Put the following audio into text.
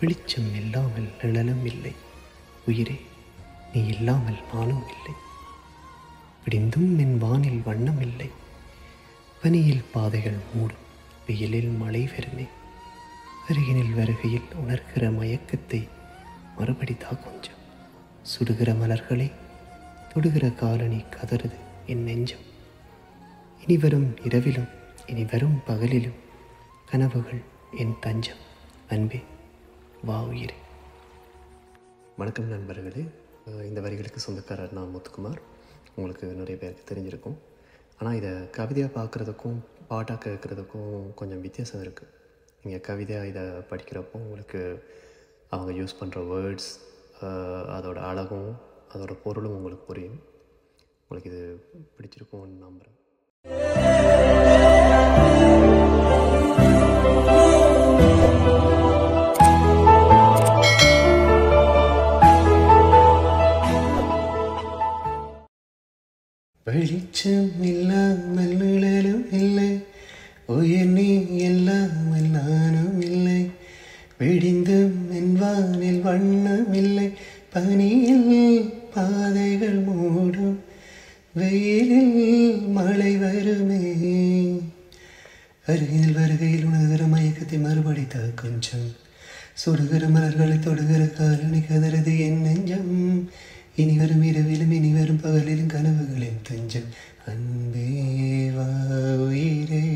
வெளிச்சம் இல்லாமல் நிழலும் இல்லை உயிரே நீ இல்லாமல் நானும் இல்லை விடிந்தும் என் வானில் வண்ணம் இல்லை பனியில் பாதைகள் மூடும் வெயிலில் மழை வருமே அருகினில் வருகையில் உணர்கிற மயக்கத்தை மறுபடிதா கொஞ்சம் சுடுகிற மலர்களே தொடுகிற காலனி கதறுது என் நெஞ்சம் இனி வரும் இரவிலும் இனி வரும் பகலிலும் கனவுகள் என் தஞ்சம் அன்பே வா உயிரே வணக்கம் நண்பர்களே அஹ் இந்த வரிகளுக்கு சொந்தக்காரர் நான் முத்துக்குமார் உங்களுக்கு நிறைய பேருக்கு தெரிஞ்சிருக்கும் ஆனால் இதை கவிதையாக பார்க்குறதுக்கும் பாட்டாக கேட்குறதுக்கும் கொஞ்சம் வித்தியாசம் இருக்குது நீங்கள் கவிதையாக இதை படிக்கிறப்போ உங்களுக்கு அவங்க யூஸ் பண்ணுற வேர்ட்ஸ் அதோட அழகும் அதோட பொருளும் உங்களுக்கு புரியும் உங்களுக்கு இது பிடிச்சிருக்கும்னு நம்புகிறேன் வெளிச்சம் இல்லாமல் நிழலும் இல்லை உயிர் நீ இல்லாமல் நானும் இல்லை விடிந்தும் என் வானில் வண்ணம் இல்லை பனியில் பாதைகள் மூடும் வெயிலில் மழை வருமே அருகில் வருகையில் உணர்கிற மயக்கத்தை மறுபடித்தா கொஞ்சம் சுடுகிற மலர்களை தொடுகிற காலனி கதறது என் நெஞ்சம் இனி வரும் இரவிலும் இனி வரும் பகலிலும் கனவுகளின் தஞ்சம் அன்பே வா உயிரே